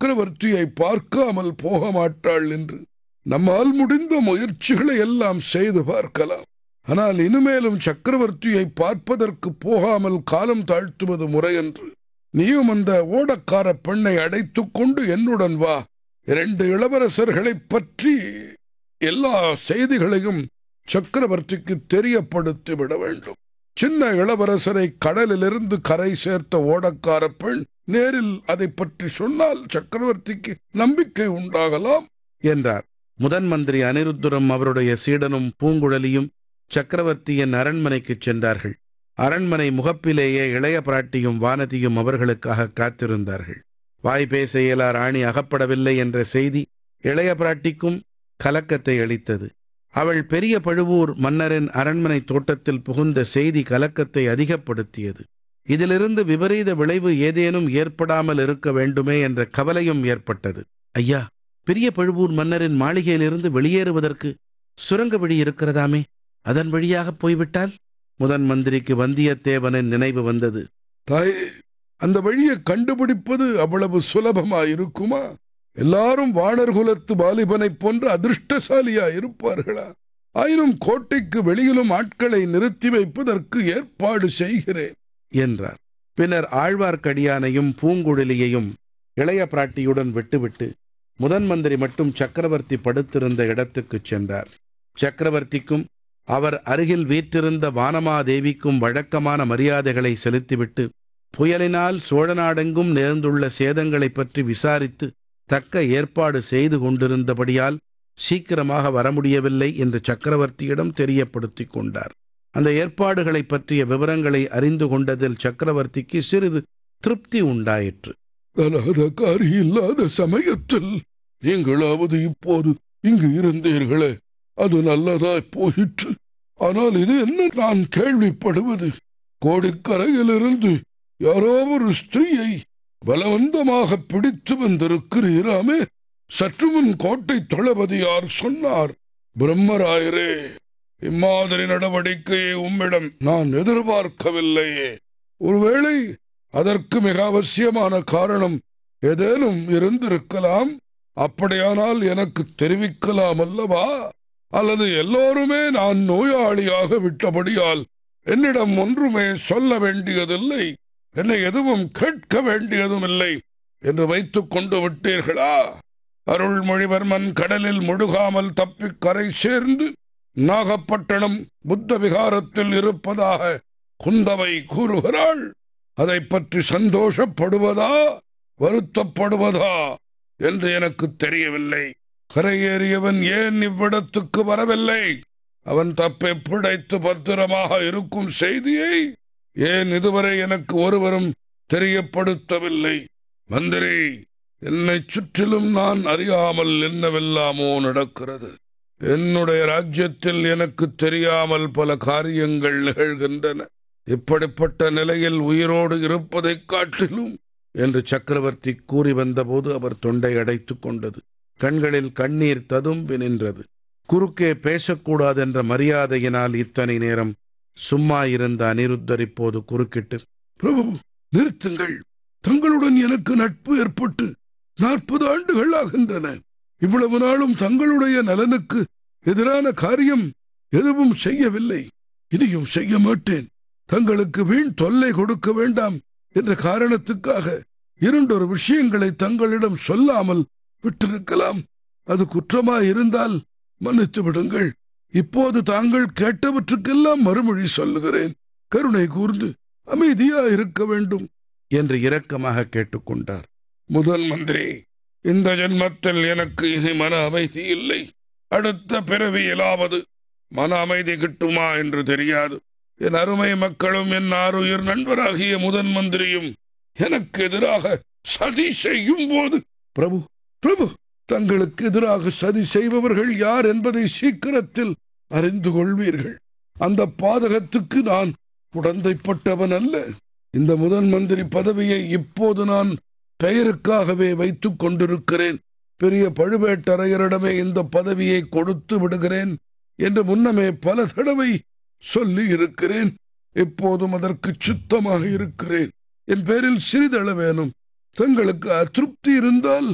சக்கரவர்த்தியை பார்க்காமல் போக மாட்டாள் என்று நம்மால் முடிந்த முயற்சிகளை எல்லாம் செய்து பார்க்கலாம் ஆனால் இனிமேலும் சக்கரவர்த்தியை பார்ப்பதற்கு போகாமல் காலம் தாழ்த்துவது முறையன்று நீயும் அந்த ஓடக்கார பெண்ணை அடைத்துக் கொண்டு என்னுடன் வா இரண்டு இளவரசர்களைப் பற்றி எல்லா செய்திகளையும் சக்கரவர்த்திக்கு தெரியப்படுத்தி விட வேண்டும் சின்ன இளவரசரை கடலிலிருந்து கரை சேர்த்த ஓடக்கார பெண் நேரில் அதை பற்றி சொன்னால் சக்கரவர்த்திக்கு நம்பிக்கை உண்டாகலாம் என்றார் முதன் மந்திரி அனிருத்தரும் அவருடைய சீடனும் பூங்குழலியும் சக்கரவர்த்தியின் அரண்மனைக்குச் சென்றார்கள் அரண்மனை முகப்பிலேயே இளைய பிராட்டியும் வானதியும் அவர்களுக்காக காத்திருந்தார்கள் வாய் பேச இயலா ராணி அகப்படவில்லை என்ற செய்தி இளைய பிராட்டிக்கும் கலக்கத்தை அளித்தது அவள் பெரிய பழுவூர் மன்னரின் அரண்மனை தோட்டத்தில் புகுந்த செய்தி கலக்கத்தை அதிகப்படுத்தியது இதிலிருந்து விபரீத விளைவு ஏதேனும் ஏற்படாமல் இருக்க வேண்டுமே என்ற கவலையும் ஏற்பட்டது ஐயா பெரிய பழுவூர் மன்னரின் மாளிகையிலிருந்து வெளியேறுவதற்கு சுரங்க வழி இருக்கிறதாமே அதன் வழியாக போய்விட்டால் முதன் மந்திரிக்கு வந்தியத்தேவனின் நினைவு வந்தது தாயே அந்த வழியை கண்டுபிடிப்பது அவ்வளவு சுலபமாயிருக்குமா எல்லாரும் வாணர் குலத்து வாலிபனைப் போன்ற அதிர்ஷ்டசாலியா இருப்பார்களா ஆயினும் கோட்டைக்கு வெளியிலும் ஆட்களை நிறுத்தி வைப்பதற்கு ஏற்பாடு செய்கிறேன் என்றார் பின்னர் ஆழ்வார்க்கடியானையும் பூங்குழலியையும் இளைய பிராட்டியுடன் விட்டுவிட்டு முதன் மந்திரி மட்டும் சக்கரவர்த்தி படுத்திருந்த இடத்துக்குச் சென்றார் சக்கரவர்த்திக்கும் அவர் அருகில் வீற்றிருந்த வானமாதேவிக்கும் வழக்கமான மரியாதைகளை செலுத்திவிட்டு புயலினால் சோழநாடெங்கும் நேர்ந்துள்ள சேதங்களைப் பற்றி விசாரித்து தக்க ஏற்பாடு செய்து கொண்டிருந்தபடியால் சீக்கிரமாக வர முடியவில்லை என்று சக்கரவர்த்தியிடம் தெரியப்படுத்திக் கொண்டார் அந்த ஏற்பாடுகளைப் பற்றிய விவரங்களை அறிந்து கொண்டதில் சக்கரவர்த்திக்கு சிறிது திருப்தி உண்டாயிற்று கலாதக்காரி இல்லாத சமயத்தில் நீங்களாவது இப்போது இங்கு இருந்தீர்களே அது நல்லதாய் போயிற்று ஆனால் இது என்ன நான் கேள்விப்படுவது கோடிக்கரையிலிருந்து யாரோ ஒரு ஸ்திரீயை பலவந்தமாக பிடித்து வந்திருக்கிறீராமே சற்று முன் கோட்டை தளபதியார் சொன்னார் பிரம்மராயரே இம்மாதிரி நடவடிக்கையை உம்மிடம் நான் எதிர்பார்க்கவில்லையே ஒருவேளை அதற்கு மிக அவசியமான காரணம் ஏதேனும் இருந்திருக்கலாம் அப்படியானால் எனக்கு தெரிவிக்கலாம் அல்லவா அல்லது எல்லோருமே நான் நோயாளியாக விட்டபடியால் என்னிடம் ஒன்றுமே சொல்ல வேண்டியதில்லை என்னை எதுவும் கேட்க வேண்டியதும் இல்லை என்று வைத்துக் கொண்டு விட்டீர்களா அருள்மொழிவர்மன் கடலில் முழுகாமல் தப்பிக் கரை சேர்ந்து நாகப்பட்டினம் புத்த விகாரத்தில் இருப்பதாக குந்தவை கூறுகிறாள் அதை பற்றி சந்தோஷப்படுவதா வருத்தப்படுவதா என்று எனக்கு தெரியவில்லை கரையேறியவன் ஏன் இவ்விடத்துக்கு வரவில்லை அவன் தப்பை பிழைத்து பத்திரமாக இருக்கும் செய்தியை ஏன் இதுவரை எனக்கு ஒருவரும் தெரியப்படுத்தவில்லை மந்திரி என்னை சுற்றிலும் நான் அறியாமல் என்னவெல்லாமோ நடக்கிறது என்னுடைய ராஜ்யத்தில் எனக்கு தெரியாமல் பல காரியங்கள் நிகழ்கின்றன இப்படிப்பட்ட நிலையில் உயிரோடு இருப்பதைக் காட்டிலும் என்று சக்கரவர்த்தி கூறி வந்தபோது அவர் தொண்டை அடைத்துக் கொண்டது கண்களில் கண்ணீர் ததும்பி நின்றது குறுக்கே பேசக்கூடாதென்ற மரியாதையினால் இத்தனை நேரம் சும்மா இருந்த அனிருத்தர் இப்போது குறுக்கிட்டு பிரபு நிறுத்துங்கள் தங்களுடன் எனக்கு நட்பு ஏற்பட்டு நாற்பது ஆண்டுகள் ஆகின்றன இவ்வளவு நாளும் தங்களுடைய நலனுக்கு எதிரான காரியம் எதுவும் செய்யவில்லை இனியும் செய்ய மாட்டேன் தங்களுக்கு வீண் தொல்லை கொடுக்க வேண்டாம் என்ற காரணத்துக்காக இரண்டொரு விஷயங்களை தங்களிடம் சொல்லாமல் விட்டிருக்கலாம் அது குற்றமாயிருந்தால் மன்னித்து விடுங்கள் இப்போது தாங்கள் கேட்டவற்றுக்கெல்லாம் மறுமொழி சொல்லுகிறேன் கருணை கூர்ந்து அமைதியா இருக்க வேண்டும் என்று இரக்கமாக கேட்டுக்கொண்டார் முதல் மந்திரி இந்த ஜென்மத்தில் எனக்கு இனி மன அமைதி இல்லை அடுத்த பிறவியிலாவது மன அமைதி கிட்டுமா என்று தெரியாது என் அருமை மக்களும் என் ஆறுயிர் நண்பராகிய முதன் மந்திரியும் எனக்கு எதிராக சதி செய்யும் போது பிரபு பிரபு தங்களுக்கு எதிராக சதி செய்பவர்கள் யார் என்பதை சீக்கிரத்தில் அறிந்து கொள்வீர்கள் அந்த பாதகத்துக்கு நான் உடந்தைப்பட்டவன் அல்ல இந்த முதன் மந்திரி பதவியை இப்போது நான் பெயருக்காகவே வைத்துக் கொண்டிருக்கிறேன் பெரிய பழுவேட்டரையரிடமே இந்த பதவியை கொடுத்து விடுகிறேன் என்று முன்னமே பல தடவை சொல்லி இருக்கிறேன் இப்போதும் அதற்கு சுத்தமாக இருக்கிறேன் என் பேரில் சிறிதளவேனும் தங்களுக்கு அதிருப்தி இருந்தால்